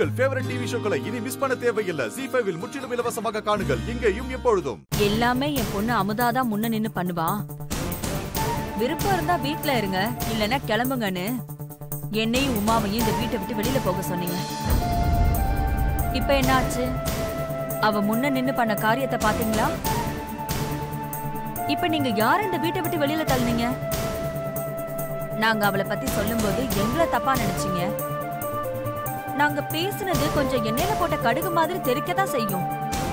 உங்கள் favourite TV ஷோக்களை இனி miss பண்ண தேவையில்லை ஜி ஃபைவில் முற்றிலும் இலவசமாக காணுங்கள் இங்கேயும் எப்பொழுதும் எல்லாமே என் பொண்ணு அமுதாதான் முன்ன நின்னு பண்ணுவா விருப்பம் இருந்தா வீட்ல இருங்க இல்லனா கிளம்புங்கன்னு என்னையும் உமாவையும் இந்த வீட்டை விட்டு வெளியில போக சொன்னீங்க இப்ப என்னாச்சு அவ முன்ன நின்னு பண்ண காரியத்தை பாத்தீங்களா இப்ப நீங்க யார இந்த வீட்டை விட்டு வெளியில தள்ளுனீங்க நாங்க அவளை பத்தி சொல்லும்போது எங்களை தப்பா நினைச்சீங்க நாங்க பேசுனது கொஞ்சம் எண்ணெயில போட்ட கடுகு மாதிரி தெரிக்கதான் செய்யும்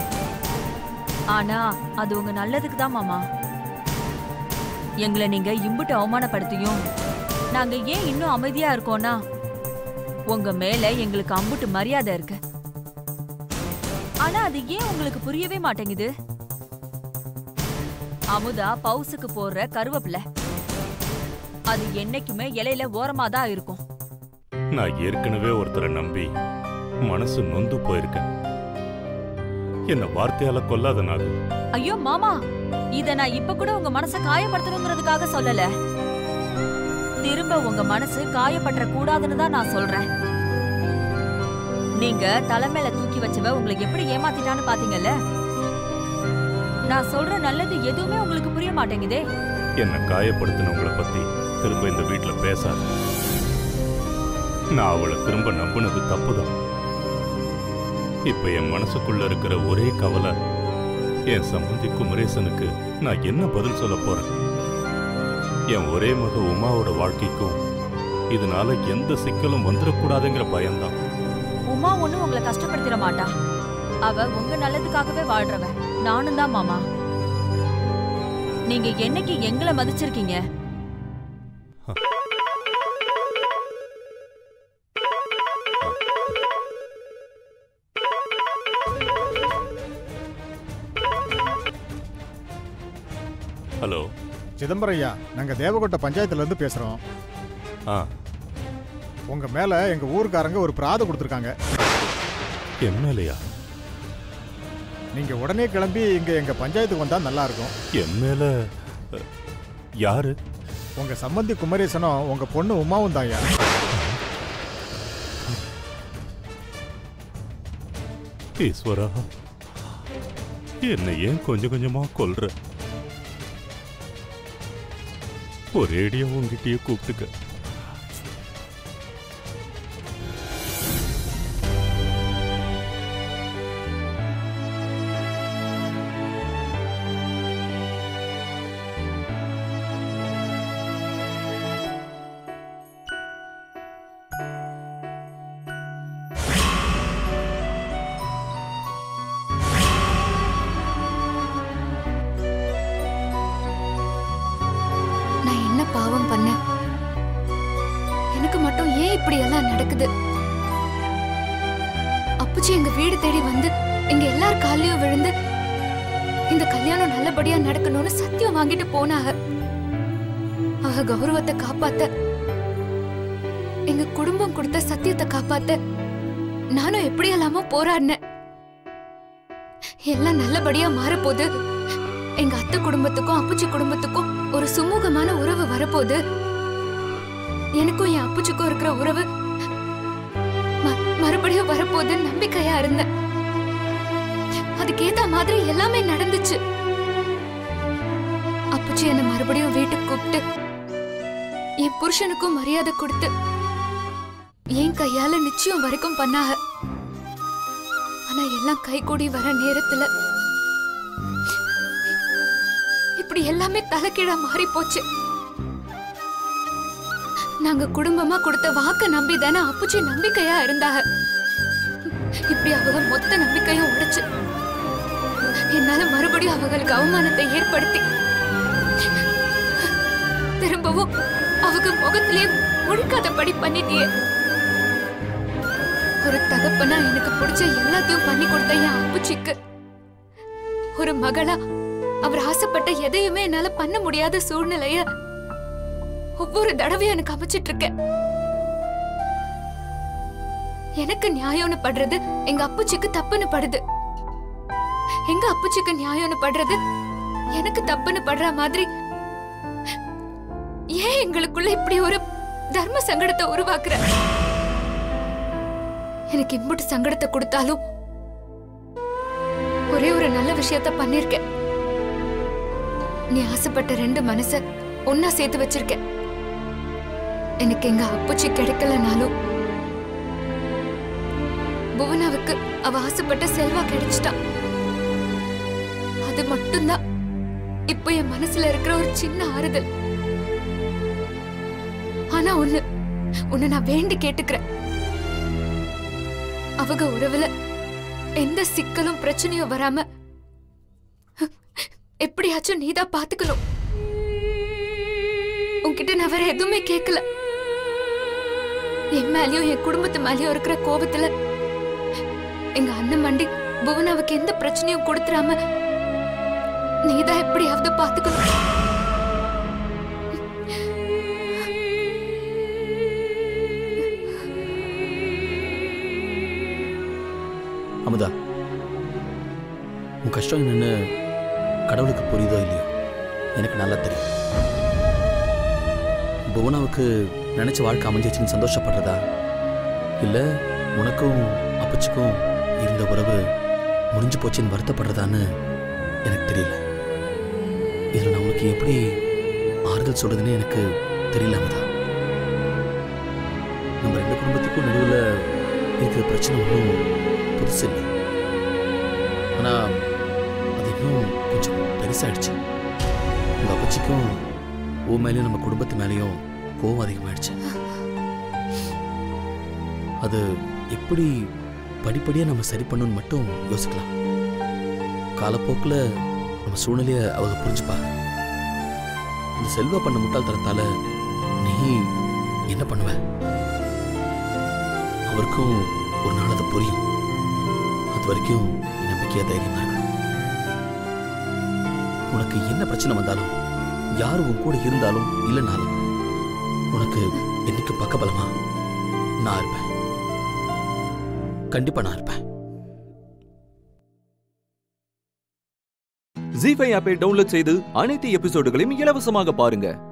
ஆனா அது உங்க நல்லதுக்கு தான் மாமா எங்களை நீங்க இம்புட்டு அவமானப்படுத்தியும் நாங்க ஏன் இன்னும் அமைதியா இருக்கோம்னா உங்க மேல எங்களுக்கு அம்புட்டு மரியாதை இருக்கு ஆனா அது ஏன் உங்களுக்கு புரியவே மாட்டேங்குது அமுதா பவுசுக்கு போடுற கருவேப்பிலை அது என்னைக்குமே இலையில ஓரமா தான் இருக்கும் நான் ஏற்கனவே ஒருத்தரை நம்பி மனசு நொந்து போயிருக்கேன் என்ன வார்த்தையால கொல்லாத நாகு ஐயோ மாமா இத நான் இப்ப கூட உங்க மனச காயப்படுத்தணுங்கிறதுக்காக சொல்லல திரும்ப உங்க மனசு காயப்பற்ற கூடாதுன்னு தான் நான் சொல்றேன் நீங்க தலைமையில தூக்கி வச்சவ உங்களை எப்படி ஏமாத்திட்டான்னு பாத்தீங்கல்ல நான் சொல்ற நல்லது எதுவுமே உங்களுக்கு புரிய மாட்டேங்குதே என்ன காயப்படுத்தினவங்கள பத்தி திரும்ப இந்த வீட்ல பேசாத நான் அவளை திரும்ப நம்பினது தப்புதான் இப்ப என் மனசுக்குள்ள இருக்கிற ஒரே கவலை என் சம்பந்தி குமரேசனுக்கு நான் என்ன பதில் சொல்ல போறேன் என் ஒரே மக உமாவோட வாழ்க்கைக்கும் இதனால எந்த சிக்கலும் வந்துடக்கூடாதுங்கிற பயம்தான் உமா ஒண்ணும் உங்களை கஷ்டப்படுத்திட மாட்டா அவ உங்க நல்லதுக்காகவே வாழ்றவ நானும் தான் மாமா நீங்க என்னைக்கு எங்களை மதிச்சிருக்கீங்க ஹலோ சிதம்பரம் ஐயா நாங்க தேவகோட்டை பஞ்சாயத்துல இருந்து பேசுறோம் ஆ உங்க மேல எங்க ஊருக்காரங்க ஒரு பிராத கொடுத்துருக்காங்க என் மேலையா நீங்க உடனே கிளம்பி இங்க எங்க பஞ்சாயத்துக்கு வந்தா நல்லா இருக்கும் என் மேல அ, யாரு உங்க சம்பந்தி குமரேசனும் உங்க பொண்ணு உமாவும் தான் ஐயா ஈஸ்வரா என்னை ஏன் கொஞ்சம் கொஞ்சமா கொல்ற ஒரேடியா உங்ககிட்டயே கூப்பிட்டுக்க நான் என்ன பாவம் பண்ணேன் எனக்கு மட்டும் ஏன் இப்படி எல்லாம் நடக்குது அப்புச்சி எங்க வீடு தேடி வந்து எங்க எல்லார் காலையும் விழுந்து இந்த கல்யாணம் நல்லபடியா நடக்கணும்னு சத்தியம் வாங்கிட்டு போனாக அவ கௌரவத்தை காப்பாத்த எங்க குடும்பம் கொடுத்த சத்தியத்தை காப்பாத்த நானும் எப்படி எல்லாமோ போராடினேன் எல்லாம் நல்லபடியா மாறப்போகுது எங்க அத்தை குடும்பத்துக்கும் அப்புச்சி குடும்பத்துக்கும் ஒரு சுமூகமான உறவு வரப்போகுது எனக்கும் என் அப்புச்சிக்கும் இருக்கிற உறவு ம- மறுபடியும் வரப்போகுதுன்னு நம்பிக்கையா இருந்தேன் அதுக்கேத்த மாதிரி எல்லாமே நடந்துச்சு அப்புச்சி என்ன மறுபடியும் வீட்டுக்கு கூப்பிட்டு என் புருஷனுக்கும் மரியாதை கொடுத்து என் கையால நிச்சயம் வரைக்கும் பண்ணாக ஆனா எல்லாம் கைகூடி வர நேரத்துல இப்படி எல்லாமே தலைகீழா மாறி போச்சு நாங்க குடும்பமா கொடுத்த வாக்க நம்பி தானே அப்புச்சி நம்பிக்கையா இருந்தாங்க இப்படி அவங்க மொத்த நம்பிக்கையும் உடைச்சு என்னால மறுபடியும் அவங்களுக்கு அவமானத்தை ஏற்படுத்தி திரும்பவும் அவங்க முகத்திலே ஒழுக்காதபடி பண்ணிட்டியே ஒரு தகப்பனா எனக்கு பிடிச்ச எல்லாத்தையும் பண்ணி கொடுத்த என் அப்புச்சிக்கு ஒரு மகளா அவர் ஆசைப்பட்ட எதையுமே என்னால பண்ண முடியாத சூழ்நிலைய ஒவ்வொரு தடவையும் எனக்கு அமைச்சிட்டு இருக்கேன் எனக்கு நியாயம்னு படுறது எங்க அப்புச்சிக்கு தப்புன்னு படுது எங்க அப்புச்சிக்கு நியாயம்னு படுறது எனக்கு தப்புன்னு படுற மாதிரி ஏன் எங்களுக்குள்ள இப்படி ஒரு தர்ம சங்கடத்தை உருவாக்குற எனக்கு இம்புட்டு சங்கடத்தை கொடுத்தாலும் ஒரே ஒரு நல்ல விஷயத்த பண்ணிருக்க நீ ஆசைப்பட்ட ரெண்டு மனச ஒன்னா சேர்த்து வச்சிருக்க எனக்கு எங்க அப்புச்சி கிடைக்கலனாலும் புவனாவுக்கு அவ ஆசைப்பட்ட செல்வா கிடைச்சிட்டா அது மட்டும்தான் இப்போ என் மனசுல இருக்கிற ஒரு சின்ன ஆறுதல் ஆனா ஒண்ணு உன்னை நான் வேண்டி கேட்டுக்கிறேன் அவங்க உறவுல எந்த சிக்கலும் பிரச்சனையும் வராம எப்படியாச்சும் நீதான் பாத்துக்கணும் உன்கிட்ட நான் வேற எதுவுமே கேட்கல என் மேலயும் என் குடும்பத்து மேலயும் இருக்கிற கோபத்துல எங்க அண்ணன் மண்டி புவனாவுக்கு எந்த பிரச்சனையும் கொடுத்துறாம நீதான் எப்படியாவது பாத்துக்கணும் அமுதா உன் கஷ்டம் என்னன்னு கடவுளுக்கு புரியுதோ இல்லையோ எனக்கு நல்லா தெரியும் புவனாவுக்கு நினைச்ச வாழ்க்கை அமைஞ்சிச்சுன்னு சந்தோஷப்படுறதா இல்லை உனக்கும் அப்பச்சிக்கும் இருந்த உறவு முடிஞ்சு போச்சுன்னு வருத்தப்படுறதான்னு எனக்கு தெரியல இதில் நான் உனக்கு எப்படி ஆறுதல் சொல்றதுன்னு எனக்கு தெரியல அமுதா நம்ம ரெண்டு குடும்பத்துக்கும் நடுவில் இருக்கிற பிரச்சனை ஒன்றும் புதுசு இல்லை ஆனால் அது இன்னும் கொஞ்சம் பெருசாயிடுச்சு உங்கள் அப்பச்சிக்கும் உன் மேலேயும் நம்ம குடும்பத்து மேலேயும் கோவம் அதிகமாயிடுச்சு அது எப்படி படிப்படியாக நம்ம சரி பண்ணணும்னு மட்டும் யோசிக்கலாம் காலப்போக்கில் நம்ம சூழ்நிலையை அவங்க புரிஞ்சுப்பா இந்த செல்வா பண்ண முட்டாள்தனத்தால நீ என்ன பண்ணுவ அவருக்கும் ஒரு நாள் அது புரியும் அது வரைக்கும் நீ நம்பிக்கையா தைரியமா இருக்கணும் உனக்கு என்ன பிரச்சனை வந்தாலும் யார் உன் கூட இருந்தாலும் இல்லைனாலும் உனக்கு என்னைக்கு பக்கபலமா நான் இருப்பேன் கண்டிப்பா நான் இருப்பேன் ஜி ஃபைவ் ஆப்பை டவுன்லோட் செய்து அனைத்து எபிசோடுகளையும் இலவசமாக பாருங்க